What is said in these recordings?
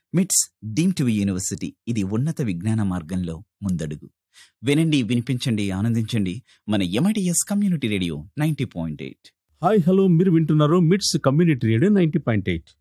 మిట్స్ deem to university ఇది ఉన్నత విజ్ఞాన మార్గంలో ముందడుగు వినండి వినిపించండి ఆనందించండి మన MITS community radio ninety point eight hi hello మీరు వింటున్నారు MITS community radio ninety point eight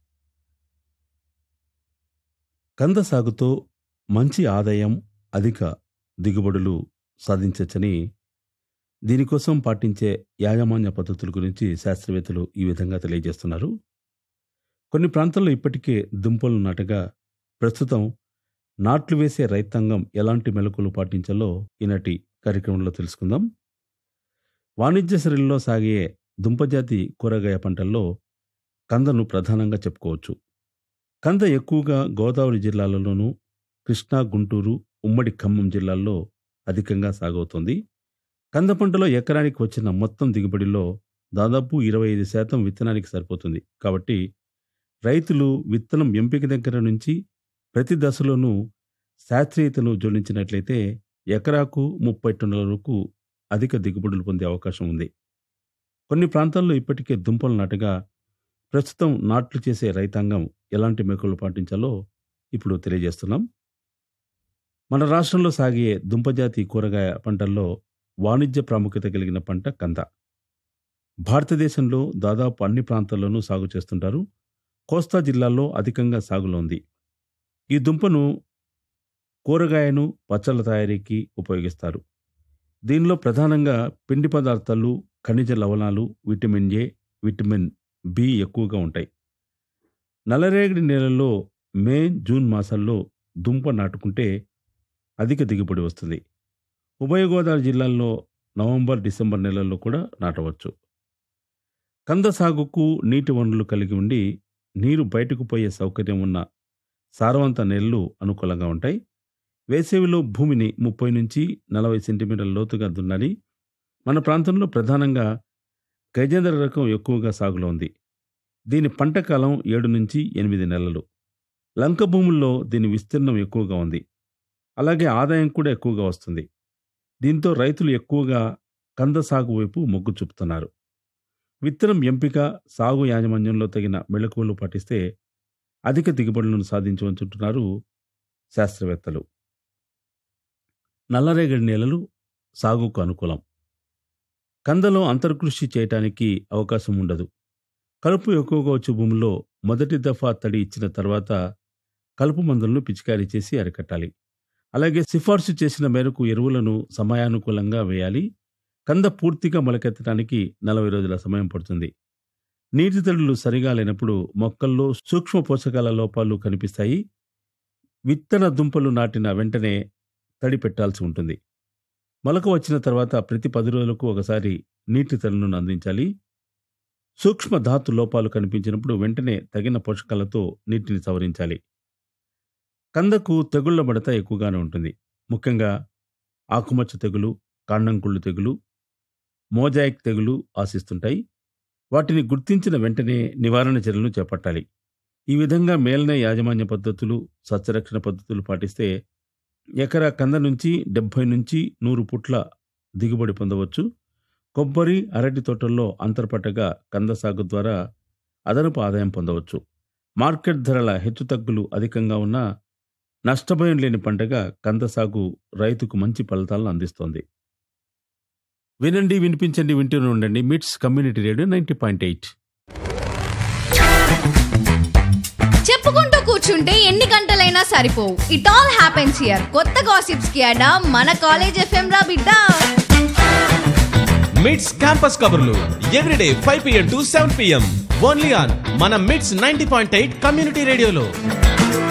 కంద సాగుతో మంచి ఆదాయం అధిక దిగుబడులు సాధించవచ్చని దీనికోసం పాటించే యాజమాన్య పద్ధతుల గురించి శాస్త్రవేత్తలు ఈ విధంగా తెలియజేస్తున్నారు కొన్ని ప్రాంతాల్లో ఇప్పటికే దుంపలు నాటగా ప్రస్తుతం నాట్లు వేసే రైతాంగం ఎలాంటి మెలకులు పాటించాలో ఈనాటి కార్యక్రమంలో తెలుసుకుందాం వాణిజ్య శ్రేణిలో సాగే దుంపజాతి కూరగాయ పంటల్లో కందను ప్రధానంగా చెప్పుకోవచ్చు కంద ఎక్కువగా గోదావరి జిల్లాలలోనూ కృష్ణా గుంటూరు ఉమ్మడి ఖమ్మం జిల్లాల్లో అధికంగా సాగవుతుంది కంద పంటలో ఎకరానికి వచ్చిన మొత్తం దిగుబడిలో దాదాపు ఇరవై ఐదు శాతం విత్తనానికి సరిపోతుంది కాబట్టి రైతులు విత్తనం ఎంపిక దగ్గర నుంచి ప్రతి దశలోనూ శాస్త్రీయతను జోడించినట్లయితే ఎకరాకు ముప్పై టన్నుల వరకు అధిక దిగుబడులు పొందే అవకాశం ఉంది కొన్ని ప్రాంతాల్లో ఇప్పటికే దుంపలు నాటగా ప్రస్తుతం నాట్లు చేసే రైతాంగం ఎలాంటి మెకులు పాటించాలో ఇప్పుడు తెలియజేస్తున్నాం మన రాష్ట్రంలో సాగే దుంపజాతి కూరగాయ పంటల్లో వాణిజ్య ప్రాముఖ్యత కలిగిన పంట కంద భారతదేశంలో దాదాపు అన్ని ప్రాంతాల్లోనూ సాగు చేస్తుంటారు కోస్తా జిల్లాల్లో అధికంగా సాగులో ఉంది ఈ దుంపను కూరగాయను పచ్చళ్ళ తయారీకి ఉపయోగిస్తారు దీనిలో ప్రధానంగా పిండి పదార్థాలు ఖనిజ లవణాలు విటమిన్ ఏ విటమిన్ బి ఎక్కువగా ఉంటాయి నల్లరేగడి నేలల్లో మే జూన్ మాసాల్లో దుంప నాటుకుంటే అధిక దిగుబడి వస్తుంది ఉభయ గోదావరి జిల్లాల్లో నవంబర్ డిసెంబర్ నెలల్లో కూడా నాటవచ్చు కంద సాగుకు నీటి వనరులు కలిగి ఉండి నీరు బయటకు పోయే సౌకర్యం ఉన్న సారవంత నెలలు అనుకూలంగా ఉంటాయి వేసవిలో భూమిని ముప్పై నుంచి నలభై సెంటీమీటర్ల లోతుగా దున్నాలి మన ప్రాంతంలో ప్రధానంగా గజేంద్ర రకం ఎక్కువగా సాగులో ఉంది దీని పంట కాలం ఏడు నుంచి ఎనిమిది నెలలు లంక భూముల్లో దీని విస్తీర్ణం ఎక్కువగా ఉంది అలాగే ఆదాయం కూడా ఎక్కువగా వస్తుంది దీంతో రైతులు ఎక్కువగా కంద సాగు వైపు మొగ్గు చూపుతున్నారు విత్తనం ఎంపిక సాగు యాజమాన్యంలో తగిన మెళకువలు పాటిస్తే అధిక దిగుబడులను సాధించవచ్చుంటున్నారు శాస్త్రవేత్తలు నల్లరేగడి నేలలు సాగుకు అనుకూలం కందలో అంతర్కృషి చేయటానికి అవకాశం ఉండదు కలుపు ఎక్కువగా వచ్చే భూమిలో మొదటి దఫా తడి ఇచ్చిన తర్వాత కలుపు మందులను పిచికారీ చేసి అరికట్టాలి అలాగే సిఫార్సు చేసిన మేరకు ఎరువులను సమయానుకూలంగా వేయాలి కంద పూర్తిగా మొలకెత్తడానికి నలభై రోజుల సమయం పడుతుంది నీటి తడులు సరిగా లేనప్పుడు మొక్కల్లో సూక్ష్మ పోషకాల లోపాలు కనిపిస్తాయి విత్తన దుంపలు నాటిన వెంటనే తడి పెట్టాల్సి ఉంటుంది మొలక వచ్చిన తర్వాత ప్రతి పది రోజులకు ఒకసారి నీటి తడులను అందించాలి సూక్ష్మ ధాతు లోపాలు కనిపించినప్పుడు వెంటనే తగిన పోషకాలతో నీటిని సవరించాలి కందకు తెగుళ్ల మడత ఎక్కువగానే ఉంటుంది ముఖ్యంగా ఆకుమచ్చ తెగులు కాండంకుళ్ళు తెగులు మోజాయిక్ తెగులు ఆశిస్తుంటాయి వాటిని గుర్తించిన వెంటనే నివారణ చర్యలను చేపట్టాలి ఈ విధంగా మేలన యాజమాన్య పద్ధతులు సస్యరక్షణ పద్ధతులు పాటిస్తే ఎకరా కంద నుంచి డెబ్బై నుంచి నూరు పుట్ల దిగుబడి పొందవచ్చు కొబ్బరి అరటి తోటల్లో అంతర్పట్టగా కంద సాగు ద్వారా అదనపు ఆదాయం పొందవచ్చు మార్కెట్ ధరల హెచ్చుతగ్గులు అధికంగా ఉన్నా నష్టభయం లేని పంటగా కంద సాగు రైతుకు మంచి ఫలితాలను అందిస్తోంది వినండి వినిపించండి వింటూనే ఉండండి MITS community radio ninety point eight చెప్పుకుంటూ కూర్చుంటే ఎన్ని గంటలైనా సరిపోవు ఇట్ ఆల్ హ్యాపెన్స్ హియర్ కొత్త గాసిప్స్ కి అడా మన కాలేజ్ ఎఫ్ఎం రా బిడ్డ మిడ్స్ క్యాంపస్ కబుర్లు everyday five PM to seven PM only on మన MITS ninety point eight community రేడియోలో